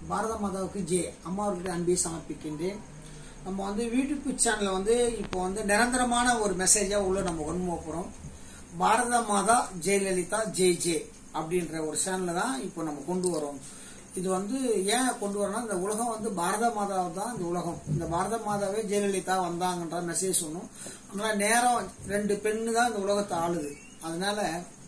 பாரத மாதாவுக்கு ஜே அம்மா அவர்களுடைய அன்பை சமர்ப்பிக்கின்றேன் நம்ம வந்து யூடியூப் சேனல்ல வந்து இப்போ வந்து நிரந்தரமான ஒரு மெசேஜா உள்ள நம்ம கொண்டு போக போறோம் பாரத மாதா ஜெயலலிதா ஜெய் ஜே அப்படின்ற ஒரு சேனல்ல தான் இப்போ நம்ம கொண்டு வரோம் இது வந்து ஏன் கொண்டு வரோம்னா இந்த உலகம் வந்து பாரத மாதா தான் இந்த உலகம் இந்த பாரத மாதாவே ஜெயலலிதா வந்தாங்கன்ற மெசேஜ் சொன்னோம் அதனால நேரம் ரெண்டு பெண்ணு தான் இந்த உலகத்தை ஆளுது அதனால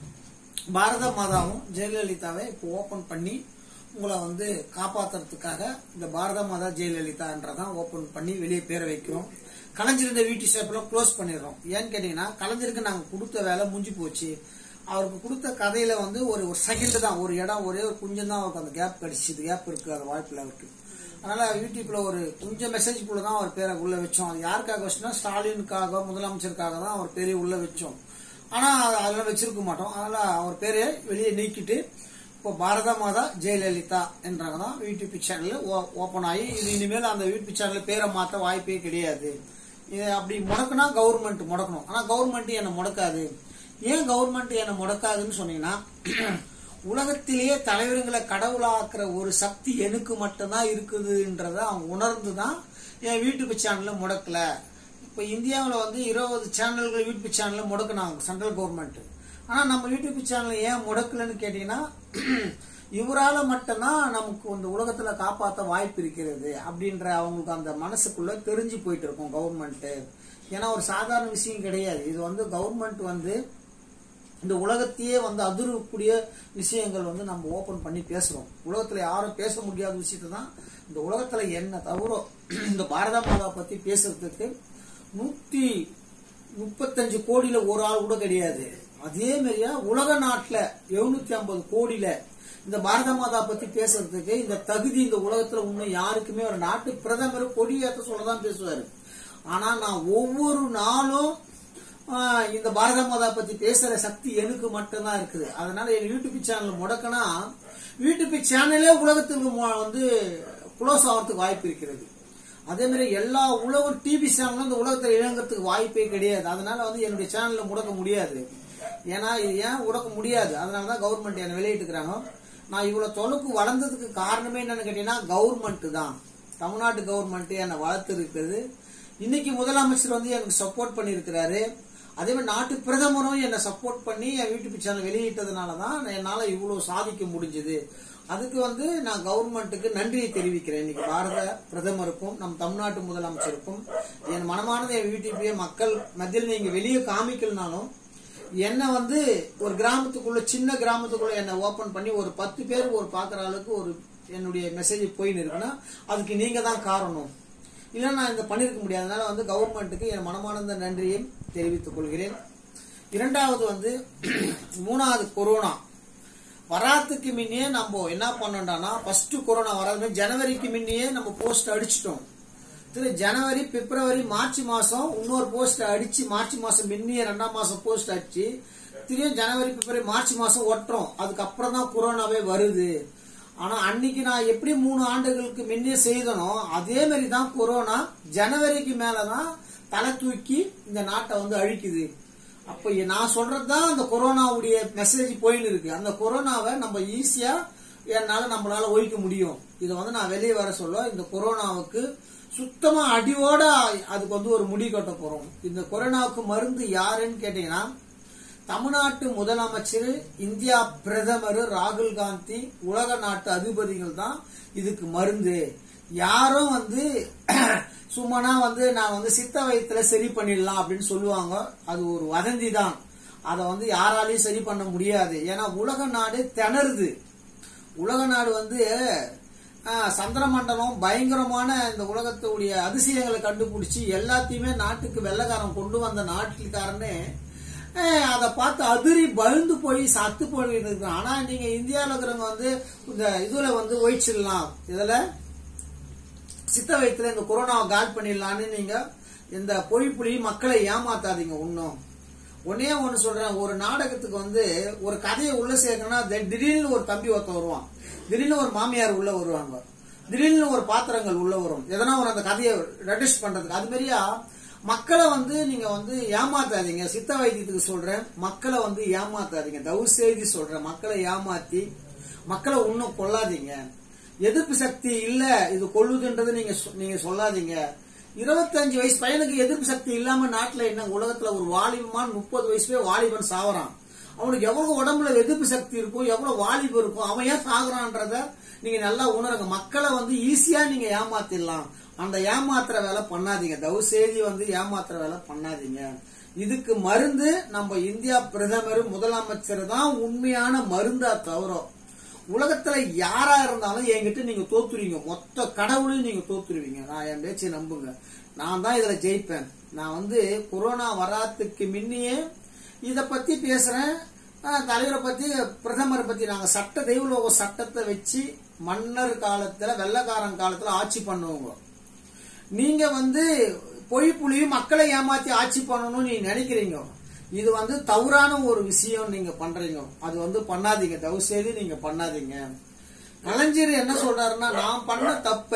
பாரத மாதாவும் ஜெயலலிதாவை இப்போ ஓபன் பண்ணி உங்களை வந்து காப்பாத்துறதுக்காக இந்த பாரத மாதா ஜெயலலிதான்றதான் ஓபன் பண்ணி வெளியே பேர வைக்கிறோம் கலைஞருடைய வீட்டு ஷேப்ல க்ளோஸ் பண்ணிடுறோம் ஏன்னு கேட்டீங்கன்னா கலைஞருக்கு நாங்க கொடுத்த வேலை முடிஞ்சு போச்சு அவருக்கு கொடுத்த கதையில வந்து ஒரு ஒரு செகண்ட் தான் ஒரு இடம் ஒரே ஒரு கொஞ்சம் தான் அவருக்கு அந்த கேப் கிடைச்சிது கேப் இருக்கு அது வாய்ப்புல அவருக்கு அதனால யூடியூப்ல ஒரு கொஞ்சம் மெசேஜ் குள்ள தான் அவர் பேரை உள்ள வச்சோம் அது யாருக்காக வச்சோம்னா ஸ்டாலினுக்காக முதலமைச்சருக்காக தான் அவர் பேரை உள்ள வச்சோம் ஆனா அது- அதெல்லாம் வச்சிருக்க மாட்டோம் அதனால அவர் பேரை வெளியே நீக்கிட்டு இப்போ பாரத மாதா ஜெயலலிதா என்றாங்க தான் யூடியூப் சேனல் ஓபன் ஆகி இது இனிமேல் அந்த யூடியூப் சேனல் பேரை மாத்த வாய்ப்பே கிடையாது இது அப்படி முடக்குனா கவர்மெண்ட் முடக்கணும் ஆனா கவர்மெண்ட் என்ன முடக்காது ஏன் கவர்மெண்ட் என்ன முடக்காதுன்னு சொன்னீங்கன்னா உலகத்திலேயே தலைவருங்களை கடவுளாக்குற ஒரு சக்தி எனக்கு மட்டும்தான் இருக்குதுன்றத அவங்க உணர்ந்து தான் என் யூடியூப் சேனல்ல முடக்கல இப்போ இந்தியாவில் வந்து இருபது சேனல்கள் யூடியூப் சேனல் முடக்குனாங்க சென்ட்ரல் கவர்மெண்ட் ஆனா நம்ம யூடியூப் சேனல் ஏன் முடக்கலன்னு கேட்டீங்கன்னா இவரால மட்டும்தான் நமக்கு இந்த உலகத்துல காப்பாற்ற வாய்ப்பு இருக்கிறது அப்படின்ற அவங்களுக்கு அந்த மனசுக்குள்ள தெரிஞ்சு போயிட்டு இருக்கும் கவர்மெண்ட் ஏன்னா ஒரு சாதாரண விஷயம் கிடையாது இது வந்து கவர்மெண்ட் வந்து இந்த உலகத்தையே வந்து அதிரக்கூடிய விஷயங்கள் வந்து நம்ம ஓபன் பண்ணி பேசுறோம் உலகத்துல யாரும் பேச முடியாத விஷயத்தை தான் இந்த உலகத்துல என்ன தவிர இந்த பாரத மாதா பத்தி பேசுறதுக்கு நூத்தி முப்பத்தஞ்சு கோடியில ஒரு ஆள் கூட கிடையாது அதே மாதிரியா உலக நாட்டுல எழுநூத்தி ஐம்பது கோடியில இந்த பாரத மாதா பத்தி பேசுறதுக்கு இந்த தகுதி இந்த உலகத்துல இன்னும் யாருக்குமே ஒரு நாட்டு பிரதமர் கொடியேற்ற சொல்லதான் பேசுவாரு ஆனா நான் ஒவ்வொரு நாளும் ஆஹ், இந்த பாரத மாதா பத்தி பேசுற சக்தி எனக்கு மட்டும்தான் இருக்குது அதனால என் யூடியூப் சேனல் முடக்கனா யூடியூப் சேனலே உலகத்துக்கு மு- வந்து க்ளோஸ் ஆகிறதுக்கு வாய்ப்பு இருக்கிறது அதே மாதிரி எல்லா உலகம் டிவி சேனலும் இந்த உலகத்தை இழங்கிறதுக்கு வாய்ப்பே கிடையாது அதனால வந்து என்னுடைய சேனல்ல முடக்க முடியாது ஏன்னா இது ஏன் முடக்க முடியாது அதனாலதான் கவர்மெண்ட் என்ன வெளியிட்டுக்கிறாங்க நான் இவ்வளவு தொலைக்கு வளர்ந்ததுக்கு காரணமே என்னன்னு கேட்டீங்கன்னா கவர்மெண்ட் தான் தமிழ்நாட்டு கவர்மெண்ட் என்னை வளர்த்து இருக்கிறது இன்னைக்கு முதலமைச்சர் வந்து எனக்கு சப்போர்ட் பண்ணியிருக்கிறாரு அதே மாதிரி நாட்டு பிரதமரும் என்னை சப்போர்ட் பண்ணி என் யூடியூப் சேனல் வெளியிட்டதுனால தான் என்னால இவ்வளவு சாதிக்க முடிஞ்சது அதுக்கு வந்து நான் கவர்மெண்ட்டுக்கு நன்றியை தெரிவிக்கிறேன் இன்னைக்கு பாரத பிரதமருக்கும் நம் தமிழ்நாட்டு முதலமைச்சருக்கும் என் மனமானது என் யூடியூப்பே மக்கள் மத்தியில் நீங்க வெளியே காமிக்கலனாலும் என்ன வந்து ஒரு கிராமத்துக்குள்ள சின்ன கிராமத்துக்குள்ள என்ன ஓபன் பண்ணி ஒரு பத்து பேர் ஒரு பாக்குற அளவுக்கு ஒரு என்னுடைய மெசேஜ் போயின்னு இருக்குன்னா அதுக்கு நீங்க தான் காரணம் இல்ல நான் இந்த பண்ணிருக்க முடியாது அதனால வந்து கவர்மெண்ட்டுக்கு என் மனமார்ந்த நன்றியை தெரிவித்துக் கொள்கிறேன் இரண்டாவது வந்து மூணாவது கொரோனா வராதுக்கு முன்னே நம்ம என்ன பண்ணோம்டானா ஃபர்ஸ்ட் கொரோனா வராது ஜனவரிக்கு முன்னே நம்ம போஸ்ட் அடிச்சிட்டோம் திரு ஜனவரி பிப்ரவரி மார்ச் மாசம் இன்னொரு போஸ்ட் அடிச்சு மார்ச் மாசம் முன்னே ரெண்டாம் மாசம் போஸ்ட் அடிச்சு திரும்பியும் ஜனவரி பிப்ரவரி மார்ச் மாசம் ஒட்டுறோம் அதுக்கப்புறம் தான் கொரோனாவே வருது ஆனா அன்னைக்கு நான் எப்படி மூணு ஆண்டுகளுக்கு முன்னே செய்தனோ அதே மாதிரி தான் கொரோனா ஜனவரிக்கு மேலதான் தலை தூக்கி இந்த நாட்டை வந்து அழிக்குது அப்ப நான் சொல்றதுதான் அந்த கொரோனாவுடைய மெசேஜ் போயின்னு இருக்கு அந்த கொரோனாவை நம்ம ஈஸியா என்னால நம்மளால ஒழிக்க முடியும் இதை வந்து நான் வெளியே வர சொல்ல இந்த கொரோனாவுக்கு சுத்தமா அடியோட அதுக்கு வந்து ஒரு முடி கட்ட போறோம் இந்த கொரோனாவுக்கு மருந்து யாருன்னு கேட்டீங்கன்னா தமிழ்நாட்டு முதலமைச்சர் இந்தியா பிரதமர் ராகுல் காந்தி உலக நாட்டு அதிபதிகள் தான் இதுக்கு மருந்து யாரும் வந்து சும்மானா வந்து நான் வந்து சித்த வயத்துல சரி பண்ணிடலாம் அப்படின்னு சொல்லுவாங்க அது ஒரு வதந்தி தான் அதை வந்து யாராலையும் சரி பண்ண முடியாது ஏன்னா உலக நாடு திணறுது உலக நாடு வந்து ஆஹ், சந்திரமண்டலம் பயங்கரமான இந்த உலகத்துடைய அதிசயங்களை கண்டுபிடிச்சு எல்லாத்தையுமே நாட்டுக்கு வெள்ளக்காரன் கொண்டு வந்த நாட்டுக்காரனே ஆஹ், அதை பார்த்து அதிரி பயந்து போய் சத்து போயிட்டு இருக்கான் ஆனா நீங்க இந்தியாவில் இருக்கிறவங்க வந்து இந்த இதுல வந்து ஒழிச்சிடலாம் இதுல சித்த வயத்துல இந்த கொரோனாவை கால் பண்ணிடலான்னு நீங்க இந்த பொய் புலி மக்களை ஏமாத்தாதீங்க இன்னும் ஒன்னே ஒண்ணு சொல்றேன் ஒரு நாடகத்துக்கு வந்து ஒரு கதையை உள்ள சேர்க்கணும்னா தி- திடீர்னு ஒரு தம்பி ஒருத்தன் வருவான் திடீர்னு ஒரு மாமியார் உள்ள வருவாங்க திடீர்னு ஒரு பாத்திரங்கள் உள்ள வரும் எதனா ஒரு அந்த கதையை ரெடியூஸ் பண்றதுக்கு அது மாதிரியா மக்களை வந்து நீங்க வந்து ஏமாத்தாதீங்க சித்த வைத்தியத்துக்கு சொல்றேன் மக்களை வந்து ஏமாத்தாதீங்க தயவு செய்தி சொல்றேன் மக்களை ஏமாத்தி மக்களை இன்னும் கொல்லாதீங்க எதிர்ப்பு சக்தி இல்ல இது கொள்ளுதுன்றது நீங்க சொ- நீங்க சொல்லாதீங்க இருபத்தஞ்சு வயசு பையனுக்கு எதிர்ப்பு சக்தி இல்லாம நாட்டுல என்ன உலகத்துல ஒரு வாலிபமான் முப்பது வயசுலயே வாலிபன் சாவறான் அவனுக்கு எவ்வளவு உடம்புல எதிர்ப்பு சக்தி இருக்கும் எவ்வளவு வாலிபம் இருக்கும் அவன் ஏன் சாகுறான்றத நீங்க நல்லா உணருங்க மக்களை வந்து ஈஸியா நீங்க ஏமாத்திடலாம் அந்த ஏமாத்துற வேலை பண்ணாதீங்க தயவு செய்தி வந்து ஏமாத்துற வேலை பண்ணாதீங்க இதுக்கு மருந்து நம்ம இந்தியா பிரதமர் முதலமைச்சர் தான் உண்மையான மருந்தா தவிர உலகத்துல யாரா இருந்தாலும் என்கிட்ட நீங்க தோத்துருவீங்க மொத்த கடவுளையும் நீங்க தோத்துருவீங்க நான் என் பேச்சை நம்புங்க நான் தான் இதுல ஜெயிப்பேன் நான் வந்து கொரோனா வராதுக்கு முன்னையே இத பத்தி பேசுறேன் ஆஹ், தலைவரை பத்தி பிரதமரை பத்தி நாங்க சட்ட தெய்வலோக சட்டத்தை வச்சு மன்னர் காலத்துல வெள்ளக்காரன் காலத்துல ஆட்சி பண்ணுவோங்க நீங்க வந்து பொய் புலியும் மக்களை ஏமாத்தி ஆட்சி பண்ணணும்னு நீங்க நினைக்கிறீங்க இது வந்து தவறான ஒரு விஷயம் நீங்க பண்றீங்க அது வந்து பண்ணாதீங்க தயவு செய்து நீங்க பண்ணாதீங்க கலைஞர் என்ன சொல்றாருன்னா நான் பண்ண தப்ப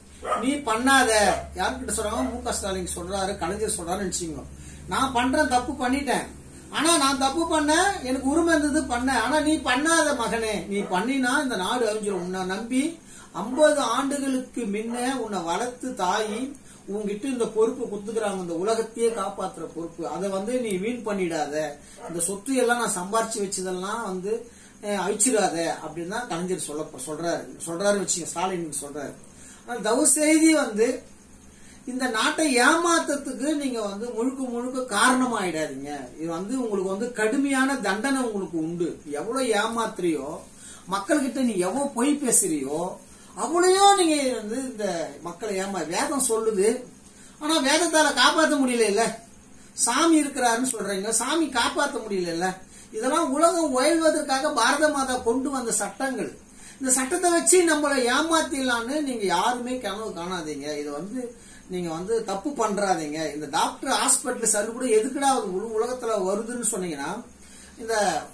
நீ பண்ணாத யார்கிட்ட சொல்றாங்க மு க ஸ்டாலின் சொல்றாரு கலைஞர் சொல்றாரு நினைச்சீங்க நான் பண்றேன் தப்பு பண்ணிட்டேன் ஆனா நான் தப்பு பண்ண எனக்கு உரிமை இருந்தது பண்ண ஆனா நீ பண்ணாத மகனே நீ பண்ணினா இந்த நாடு அழிஞ்சிரும் உன்னை நம்பி ஐம்பது ஆண்டுகளுக்கு முன்ன உன்னை வளர்த்து தாயி உன்கிட்ட இந்த பொறுப்பு குத்துக்கிறாங்க இந்த உலகத்தையே காப்பாத்துற பொறுப்பு அதை வந்து நீ வீண் பண்ணிடாத இந்த சொத்து எல்லாம் நான் சம்பாரிச்சு வச்சதெல்லாம் வந்து அஹ், அழிச்சிடாத அப்படின்னு தான் கலைஞர் சொல்ல சொல்றாரு சொல்றாரு வச்சுங்க ஸ்டாலின் சொல்றாரு ஆனா தயவு செய்தி வந்து இந்த நாட்டை ஏமாத்தத்துக்கு நீங்க வந்து முழுக்க முழுக்க காரணமாயிடாதீங்க இது வந்து உங்களுக்கு வந்து கடுமையான தண்டனை உங்களுக்கு உண்டு எவ்வளவு ஏமாத்துறியோ மக்கள்கிட்ட நீ எவ்வளவு பொய் பேசுறியோ அவ்வளையும் நீங்க வந்து இந்த மக்களை ஏமா வேதம் சொல்லுது ஆனா வேதத்தால காப்பாத்த முடியல இல்ல சாமி இருக்கிறாருன்னு சொல்றீங்க சாமி காப்பாத்த முடியல இல்ல இதெல்லாம் உலகம் உயல்வதற்காக பாரத மாதா கொண்டு வந்த சட்டங்கள் இந்த சட்டத்தை வச்சு நம்மளை ஏமாத்திடலான்னு நீங்க யாருமே கனவு காணாதீங்க இது வந்து நீங்க வந்து தப்பு பண்றாதீங்க இந்த டாக்டர் ஹாஸ்பிட்டல் சரி கூட எதுக்குடா அது உல- உலகத்துல வருதுன்னு சொன்னீங்கன்னா இந்த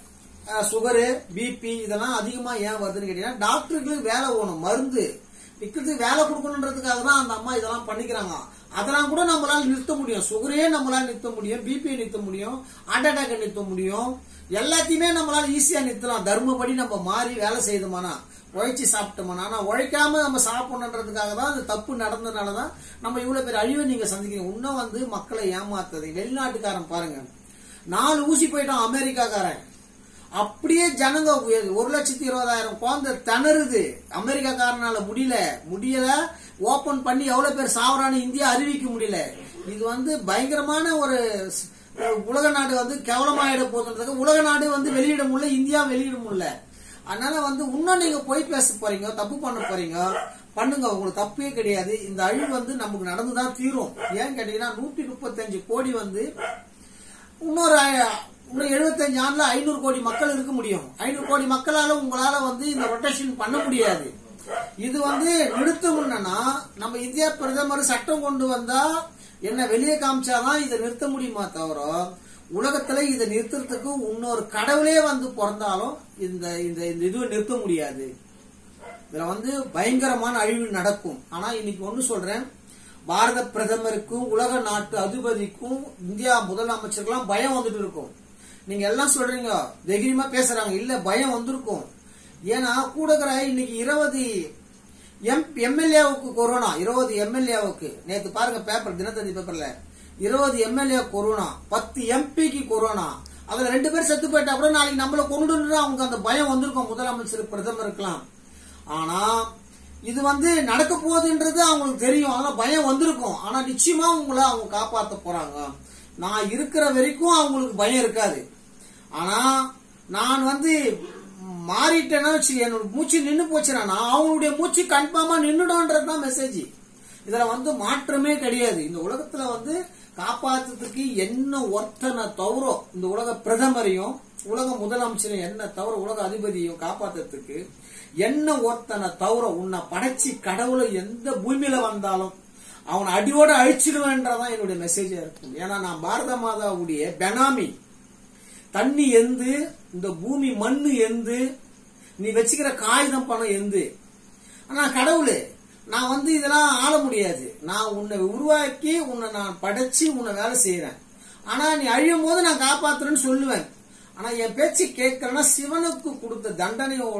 சுகரு பிபி இதெல்லாம் அதிகமா ஏன் வருதுன்னு கேட்டீங்கன்னா டாக்டருக்கு வேலை வேணும் மருந்து விற்கிறதுக்கு வேலை கொடுக்கணுன்றதுக்காக தான் அந்த அம்மா இதெல்லாம் பண்ணிக்கிறாங்க அதெல்லாம் கூட நம்மளால நிறுத்த முடியும் சுகரே நம்மளால நிறுத்த முடியும் பிபியை நிறுத்த முடியும் ஹார்ட் அட்டாக்கை நிறுத்த முடியும் எல்லாத்தையுமே நம்மளால ஈஸியா நிறுத்தலாம் தர்மப்படி நம்ம மாறி வேலை செய்தோமானா உழைச்சி சாப்பிட்டோமானா ஆனா உழைக்காம நம்ம சாப்பிடணுன்றதுக்காக தான் அது தப்பு நடந்ததுனால தான் நம்ம இவ்வளவு பேர் அழிவை நீங்க சந்திக்கிறீங்க இன்னும் வந்து மக்களை ஏமாத்துறது வெளிநாட்டுக்காரன் பாருங்க நாலு ஊசி போயிட்டான் அமெரிக்காக்காரன் அப்படியே ஜனங்க உய- ஒரு லட்சத்தி இருபதாயிரம் குழந்தை திணறுது அமெரிக்காக்காரனால முடியல முடியல ஓபன் பண்ணி எவ்வளவு பேர் சாவறான்னு இந்தியா அறிவிக்க முடியல இது வந்து பயங்கரமான ஒரு ஸ்- உலக நாடு வந்து கேவலமாயிட போதுன்றதுக்கு உலக நாடு வந்து வெளியிட முடியல இந்தியா வெளியிட முடியல அதனால வந்து இன்னும் நீங்க போய் பேச போறீங்க தப்பு பண்ண போறீங்க பண்ணுங்க உங்களுக்கு தப்பே கிடையாது இந்த அழிவு வந்து நமக்கு நடந்துதான் தீரும் ஏன் கேட்டீங்கன்னா நூத்தி முப்பத்தஞ்சு கோடி வந்து இன்னொரு அஹ், இன்னும் எழுபத்தஞ்சு ஆண்டுல ஐநூறு கோடி மக்கள் இருக்க முடியும் ஐநூறு கோடி மக்களால உங்களால வந்து இந்த ரொட்டேஷன் பண்ண முடியாது இது வந்து நிறுத்தணும்னா நம்ம இந்தியா பிரதமர் சட்டம் கொண்டு வந்தா என்ன வெளியே காமிச்சாதான் இதை நிறுத்த முடியுமா தவிர உலகத்துல இதை நிறுத்துறதுக்கு இன்னொரு கடவுளே வந்து பிறந்தாலும் இந்த இந்த இந்த இதுவை நிறுத்த முடியாது இதுல வந்து பயங்கரமான அழிவு நடக்கும் ஆனா இன்னைக்கு ஒண்ணு சொல்றேன் பாரத பிரதமருக்கும் உலக நாட்டு அதிபதிக்கும் இந்தியா முதலமைச்சருக்கெல்லாம் பயம் வந்துட்டு இருக்கும் நீங்க எல்லாம் சொல்றீங்க தைரியமா பேசுறாங்க இல்ல பயம் வந்திருக்கும் ஏன்னா கூட இருக்கிற இன்னைக்கு இருபது எம் எம்எல்ஏவுக்கு கொரோனா இருபது எம்எல்ஏவுக்கு நேத்து பாருங்க பேப்பர் தினத்தந்தி பேப்பர்ல இருபது எம்எல்ஏ கொரோனா பத்து எம்பிக்கு கொரோனா அதுல ரெண்டு பேர் செத்து போயிட்டா கூட நாளைக்கு நம்மள கொண்டுட்டு அவங்க அந்த பயம் வந்திருக்கும் முதலமைச்சர் பிரதமருக்கெல்லாம் ஆனா இது வந்து நடக்க போகுதுன்றது அவங்களுக்கு தெரியும் அதனால பயம் வந்திருக்கும் ஆனா நிச்சயமா உங்களை அவங்க காப்பாத்த போறாங்க நான் இருக்கிற வரைக்கும் அவங்களுக்கு பயம் இருக்காது ஆனா நான் வந்து மாறிட்டேன்னா வச்சு என்னோட மூச்சு நின்னு போச்சுன்னா நான் அவங்களுடைய மூச்சு கன்ஃபார்மா நின்னுடும்ன்றது தான் மெசேஜ் இதுல வந்து மாற்றமே கிடையாது இந்த உலகத்துல வந்து காப்பாத்துறதுக்கு என்ன ஒருத்தனை தவிர இந்த உலக பிரதமரையும் உலக முதலமைச்சரையும் என்ன தவிர உலக அதிபதியும் காப்பாத்துறதுக்கு என்ன ஒருத்தனை தவிர உன்னை படைச்சி கடவுளை எந்த பூமியில வந்தாலும் அவனை அடியோட அழிச்சிடுவேன்றதான் என்னுடைய மெசேஜா இருக்கும் ஏன்னா நான் பாரத மாதாவுடைய பெனாமி தண்ணி எந்து இந்த பூமி மண்ணு எந்து நீ வச்சுக்கிற காகிதம் பணம் எந்து ஆனா கடவுளே நான் வந்து இதெல்லாம் ஆள முடியாது நான் உன்னை உருவாக்கி உன்னை நான் படைச்சு உன்னை வேலை செய்யறேன் ஆனா நீ அழியும் போது நான் காப்பாத்துறேன்னு சொல்லுவேன் ஆனா என் பேச்சு கேட்கறேன்னா சிவனுக்கு கொடுத்த தண்டனையோட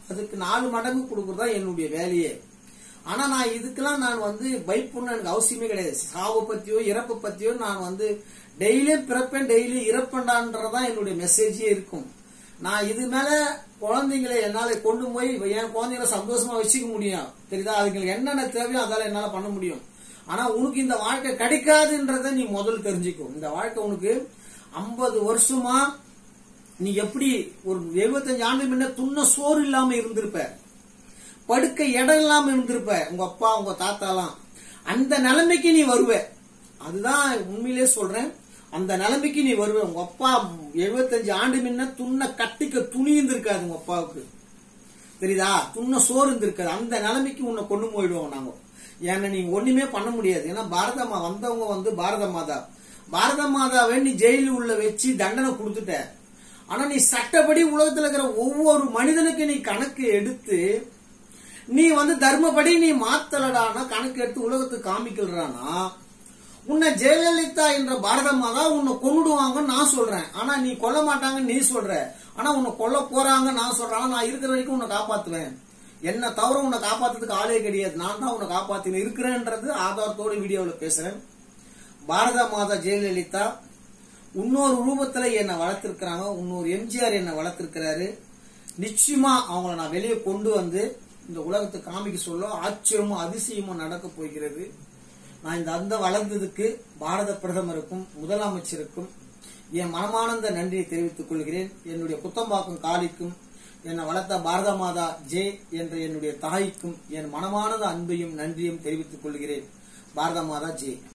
அதுக்கு நாலு மடங்கு கொடுக்கறதா என்னுடைய வேலையே ஆனா நான் இதுக்கெல்லாம் நான் வந்து பயப்படணும் எனக்கு அவசியமே கிடையாது சாவு பத்தியோ இறப்பு பத்தியோ நான் வந்து டெய்லியும் பிறப்பேன் டெய்லி இறப்பேன்டான்றதான் என்னுடைய மெசேஜே இருக்கும் நான் இது மேல குழந்தைங்களை என்னால கொண்டு போய் என் குழந்தைங்களை சந்தோஷமா வச்சுக்க முடியும் தெரியுதா அதுங்களுக்கு என்னென்ன தேவையோ அதால என்னால பண்ண முடியும் ஆனா உனக்கு இந்த வாழ்க்கை கிடைக்காதுன்றத நீ முதல்ல தெரிஞ்சுக்கோ இந்த வாழ்க்கை உனக்கு ஐம்பது வருஷமா நீ எப்படி ஒரு எழுபத்தஞ்சு ஆண்டு முன்ன துண்ண சோறு இல்லாம இருந்திருப்ப படுக்க இடம் இல்லாம இருந்திருப்ப உங்க அப்பா உங்க தாத்தாலாம் அந்த நிலைமைக்கு நீ வருவ அதுதான் உண்மையிலே சொல்றேன் அந்த நிலைமைக்கு நீ வருவ உங்க அப்பா எழுபத்தஞ்சு ஆண்டு முன்ன துண்ண கட்டிக்க துணி இருந்திருக்காது உங்க அப்பாவுக்கு தெரியுதா துண்ண சோறு இருந்திருக்காது அந்த நிலைமைக்கு உன்னை கொண்டு போயிடுவோம் நாங்க ஏன்னா நீங்க ஒண்ணுமே பண்ண முடியாது ஏன்னா பாரத மா வந்தவங்க வந்து பாரத மாதா பாரத மாதாவை நீ ஜெயில உள்ள வச்சு தண்டனை கொடுத்துட்ட ஆனா நீ சட்டப்படி உலகத்துல இருக்கிற ஒவ்வொரு மனிதனுக்கு நீ கணக்கு எடுத்து நீ வந்து தர்மப்படி நீ மாத்தலடானா கணக்கு எடுத்து உலகத்துக்கு காமிக்கலடானா உன்னை ஜெயலலிதா என்ற பாரத மாதா உன்னை கொன்னுடுவாங்கன்னு நான் சொல்றேன் ஆனா நீ கொல்ல மாட்டாங்கன்னு நீ சொல்ற ஆனா உன்னை கொல்ல போறாங்கன்னு நான் சொல்றேன் ஆனா நான் இருக்கிற வரைக்கும் உன்னை காப்பாத்துவேன் என்ன தவிர உன்னை காப்பாத்துறதுக்கு ஆளே கிடையாது நான் தான் உன்னை காப்பாத்தின இருக்கிறேன்றது ஆதாரத்தோட வீடியோவில் பேசுறேன் பாரத மாதா ஜெயலலிதா இன்னொரு ரூபத்துல என்னை வளர்த்திருக்கிறாங்க இன்னொரு எம்ஜிஆர் என்னை வளர்த்திருக்கிறாரு நிச்சயமா அவங்கள நான் வெளியே கொண்டு வந்து இந்த உலகத்துக்கு காமிக்க சொல்ல ஆச்சரியமும் அதிசயமும் நடக்க போகிறது நான் இந்த அந்த வளர்ந்ததுக்கு பாரத பிரதமருக்கும் முதலமைச்சருக்கும் என் மனமானந்த நன்றியை தெரிவித்துக் கொள்கிறேன் என்னுடைய குத்தம்பாக்கம் காளிக்கும் என்னை வளர்த்த பாரத மாதா ஜே என்ற என்னுடைய தாய்க்கும் என் மனமானத அன்பையும் நன்றியும் தெரிவித்துக் கொள்கிறேன் பாரத மாதா ஜே